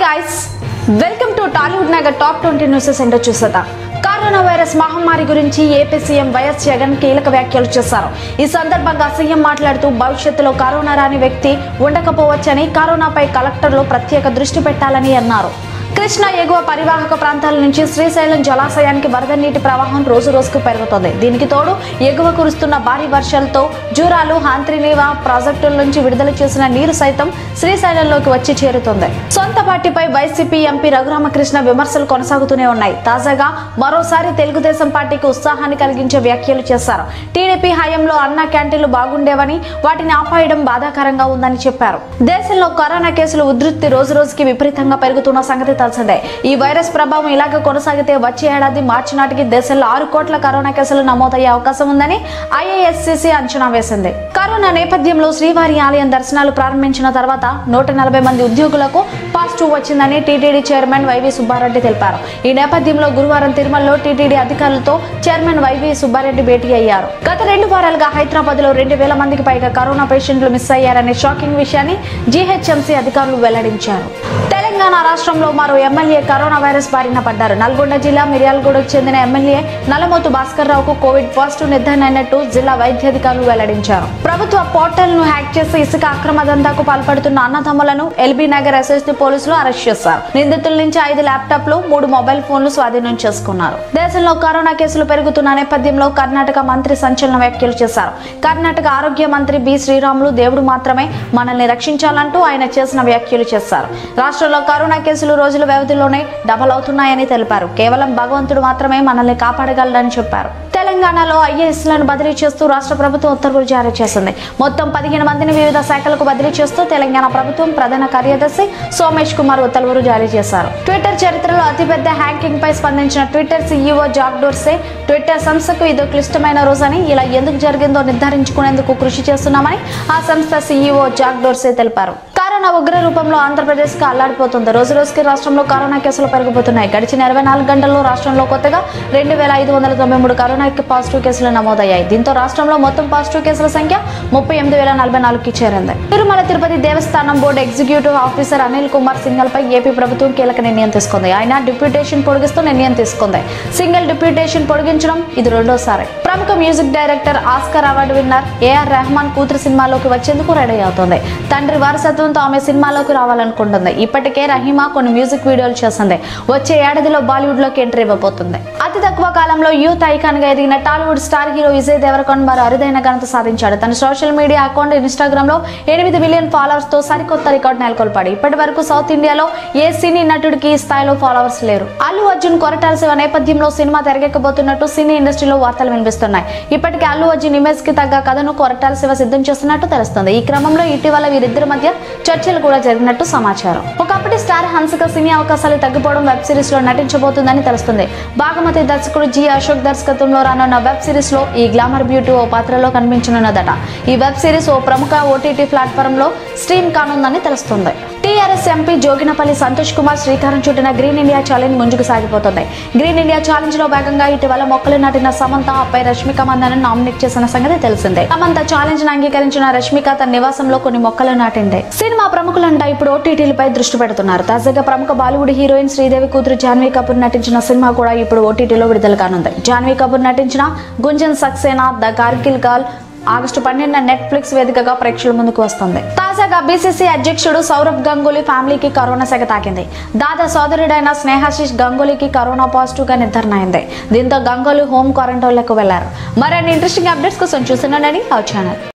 guys welcome to Tollywood Nagar top twenty news centre చూసేదా corona virus మహమ్మారి గురించి ఏపీ సీఎం వైఎస్ జగన్ కీలక వ్యాఖ్యలు చేశారు ఈ సందర్భంగా సీఎం మాట్లాడుతూ భవిష్యత్తులో కరోనా రాని వ్యక్తి ఉండకపోవచ్చని కరోనాపై కలెక్టర్లు ప్రత్యేక దృష్టి పెట్టాలని అన్నారు కృష్ణా ఎగువ పరివాహక ప్రాంతాల నుంచి శ్రీశైలం జలాశయానికి వరద నీటి ప్రవాహం రోజు రోజుకు పెరుగుతోంది దీనికి తోడు ఎగువ కురుస్తున్న భారీ వర్షాలతో జూరాలు హాంత్రినీవా ప్రాజెక్టుల నుంచి విడుదల చేసిన నీరు సైతం శ్రీశైలంలోకి వచ్చి చేరుతుంది సొంత పార్టీపై వైసీపీ ఎంపీ రఘురామకృష్ణ విమర్శలు కొనసాగుతూనే ఉన్నాయి తాజాగా మరోసారి తెలుగుదేశం పార్టీకి ఉత్సాహాన్ని కలిగించే వ్యాఖ్యలు చేశారు టీడీపీ హయాంలో అన్న క్యాంటీన్లు బాగుండేవని వాటిని ఆపాయడం బాధాకరంగా ఉందని చెప్పారు దేశంలో కరోనా కేసులు ఉధృతి రోజు రోజుకి విపరీతంగా పెరుగుతున్న సంగతి తెలిసిందే ఈ వైరస్ ప్రభావం ఇలాగ కొనసాగితే వచ్చే ఏడాది మార్చి నాటికి దేశంలో ఆరు కోట్ల కరోనా కేసులు నమోదయ్యే అవకాశం ఉందని ఐఏఎస్సిసి అంచనా వేసింది కరోనా నేపథ్యంలో శ్రీవారి ఆలయం దర్శనాలు ప్రారంభించిన తర్వాత నూట నలభై మంది ఉద్యోగులకు పాజిటివ్ వచ్చిందని టీటీడీ చైర్మన్ వైవి సుబ్బారెడ్డి తెలిపారు ఈ నేపథ్యంలో గురువారం తిరుమలలో టీటీడీ అధికారులతో చైర్మన్ వైవి సుబ్బారెడ్డి భేటీ అయ్యారు గత రెండు వారాలుగా హైదరాబాద్ లో రెండు వేల మందికి పైగా కరోనా పేషెంట్లు మిస్ అయ్యారనే షాకింగ్ విషయాన్ని జీహెచ్ఎంసీ అధికారులు వెల్లడించారు తెలంగాణ రాష్ట్రంలో మరో ఎమ్మెల్యే కరోనా వైరస్ బారిన పడ్డారు నల్గొండ జిల్లా మిర్యాలగూడకు చెందిన ఎమ్మెల్యే నలమోతు భాస్కర్ రావుకు కోవిడ్ పాజిటివ్ నిర్ధారణ అయినట్టు జిల్లా వైద్యాధికారులు వెల్లడించారు ప్రభుత్వ పోర్టల్ ను హ్యాక్ చేసి ఇసుక అక్రమ దందాకు పాల్పడుతున్న అన్నదమ్ములను ఎల్బీ నగర్ ఎస్ఎస్టీ పోలీసులు అరెస్ట్ చేశారు నిందితుల నుంచి ఐదు ల్యాప్టాప్లు మూడు మొబైల్ ఫోన్లు స్వాధీనం చేసుకున్నారు దేశంలో కరోనా కేసులు పెరుగుతున్న నేపథ్యంలో కర్ణాటక మంత్రి సంచలన వ్యాఖ్యలు చేశారు కర్ణాటక ఆరోగ్య మంత్రి బి శ్రీరాములు దేవుడు మాత్రమే మనల్ని రక్షించాలంటూ ఆయన చేసిన వ్యాఖ్యలు చేశారు రాష్ట్రంలో కరోనా కేసులు రోజుల వ్యవధిలోనే డబల్ అవుతున్నాయని తెలిపారు కేవలం భగవంతుడు మాత్రమే మనల్ని కాపాడగలడని చెప్పారు తెలంగాణలో ఐఏఎస్లను బదిలీ చేస్తూ రాష్ట్ర ప్రభుత్వం ఉత్తర్వులు జారీ చేసింది మొత్తం పదిహేను మందిని వివిధ శాఖలకు బదిలీ చేస్తూ తెలంగాణ ప్రభుత్వం ప్రధాన కార్యదర్శి సోమేష్ కుమార్ ఉత్తర్వులు జారీ చేశారు ట్విట్టర్ చరిత్రలో అతిపెద్ద హ్యాకింగ్ పై స్పందించిన Twitter CEO Jack Dorsey Twitter సంస్థకు ఇదో క్లిష్టమైన రోజని ఇలా ఎందుకు జరిగిందో నిర్ధారించుకునేందుకు కృషి చేస్తున్నామని ఆ సంస్థ సీఈఓ జాక్ డోర్సే తెలిపారు కరోనా ఉగ్ర రూపంలో ఆంధ్రప్రదేశ్ కు అల్లాడిపోతుంది రోజు రోజుకి రాష్ట్రంలో కరోనా కేసులు పెరిగిపోతున్నాయి గడిచిన ఇరవై నాలుగు గంటల్లో రాష్ట్రంలో కొత్తగా రెండు వేల ఐదు వందల తొంభై మూడు కరోనా పాజిటివ్ కేసులు నమోదయ్యాయి దీంతో రాష్ట్రంలో మొత్తం పాజిటివ్ కేసుల సంఖ్య ముప్పై ఎనిమిది వేల నలభై నాలుగుకి చేరింది Tirumala Tirupati Devasthanam board executive officer Anil Kumar Singhal పై ఏపీ ప్రభుత్వం కీలక నిర్ణయం తీసుకుంది ఆయన డిప్యూటేషన్ పొడిగిస్తూ నిర్ణయం తీసుకుంది సింగిల్ డిప్యూటేషన్ పొడిగించడం ఇది రెండోసారి ప్రముఖ music director Oscar award winner A R Rahman కూతురు సినిమాలోకి వచ్చేందుకు రెడీ అవుతోంది తండ్రి వారసత్వంతో ఆమె సినిమాలోకి రావాలనుకుంటుంది ఇప్పటికే రహీమా కొన్ని మ్యూజిక్ వీడియోలు చేసింది వచ్చే ఏడాదిలో బాలీవుడ్ లోకి ఎంట్రీ ఇవ్వబోతుంది అతి తక్కువ కాలంలో యూత్ ఐకాన్ గా ఎదిగిన టాలీవుడ్ స్టార్ హీరో విజయ్ దేవరకొండ మరో అరుదైన ఘనత సాధించాడు తన సోషల్ మీడియా అకౌంట్ ఇన్స్టాగ్రామ్ లో ఎనిమిది మిలియన్ ఫాలోవర్స్ తో సరికొత్త రికార్డు నెలకొల్పాడు ఇప్పటి వరకు సౌత్ ఇండియాలో ఏ సినీ నటుడికి ఈ స్థాయిలో ఫాలోవర్స్ లేరు అల్లు అర్జున్ కొరటాల శివ నేపథ్యంలో సినిమా తెరకెక్కబోతున్నట్టు సినీ ఇండస్ట్రీలో వార్తలు వినిపిస్తున్నాయి ఇప్పటికే అల్లు అర్జున్ ఇమేజ్ కి తగ్గ కథను కొరటాల శివ సిద్ధం చేస్తున్నట్టు తెలుస్తుంది ఈ క్రమంలో ఇటీవల వీరిద్దరి మధ్య చర్చలు కూడా జరిగినట్టు సమాచారం ఒకప్పటి స్టార్ హన్సిక సినీ అవకాశాలు తగ్గిపోవడం వెబ్ సిరీస్ లో నటించబోతుందని తెలుస్తుంది బాగమతి దర్శకుడు జి అశోక్ దర్శకత్వంలో రానున్న వెబ్ సిరీస్ లో ఈ గ్లామర్ బ్యూటీ ఓ పాత్రలో కనిపించనున్నదట ఈ వెబ్ సిరీస్ ఓ ప్రముఖ ఓటీటీ ప్లాట్ఫామ్ లో స్ట్రీమ్ కానుందని తెలుస్తుంది టీఆర్ఎస్ ఎంపీ జోగినపల్లి సంతోష్ కుమార్ శ్రీకారం చుట్టిన గ్రీన్ ఇండియా ఛాలెంజ్ ముందుకు సాగిపోతుంది గ్రీన్ ఇండియా ఛాలెంజ్ లో భాగంగా ఇటీవల మొక్కలు నాటిన సమంత అప్పై రష్మిక మందను నామినేట్ చేసిన సంగతి తెలిసిందే సమంత ఛాలెంజ్ ను అంగీకరించిన రష్మిక తన నివాసంలో కొన్ని మొక్కలు నాటింది సినిమా ప్రముఖులంతా ఇప్పుడు ఓటీటీలపై దృష్టి పెడుతున్నారు తాజాగా ప్రముఖ బాలీవుడ్ హీరోయిన్ శ్రీదేవి కూతురు జాన్వీ కపూర్ నటించిన సినిమా కూడా ఇప్పుడు ఓటీటీలో విడుదల కానుంది జాన్వీ కపూర్ నటించిన Gunjan Saxena the Kargil girl August పన్నెండున నెట్ఫ్లిక్స్ వేదికగా ప్రేక్షకుల ముందుకు వస్తుంది తాజాగా బీసీసీ అధ్యక్షుడు సౌరభ్ గంగూలీ ఫ్యామిలీకి కరోనా సెగ తాకింది దాదా సోదరుడైన స్నేహాశిష్ గంగూలీకి కరోనా పాజిటివ్ గా నిర్ధారణ అయింది దీంతో గంగూలీ హోమ్ క్వారంటైన్లకు వెళ్లారు మరిన్ని ఇంట్రెస్టింగ్ అప్డేట్స్ కోసం చూస్తున్నానని ఆ ఛానల్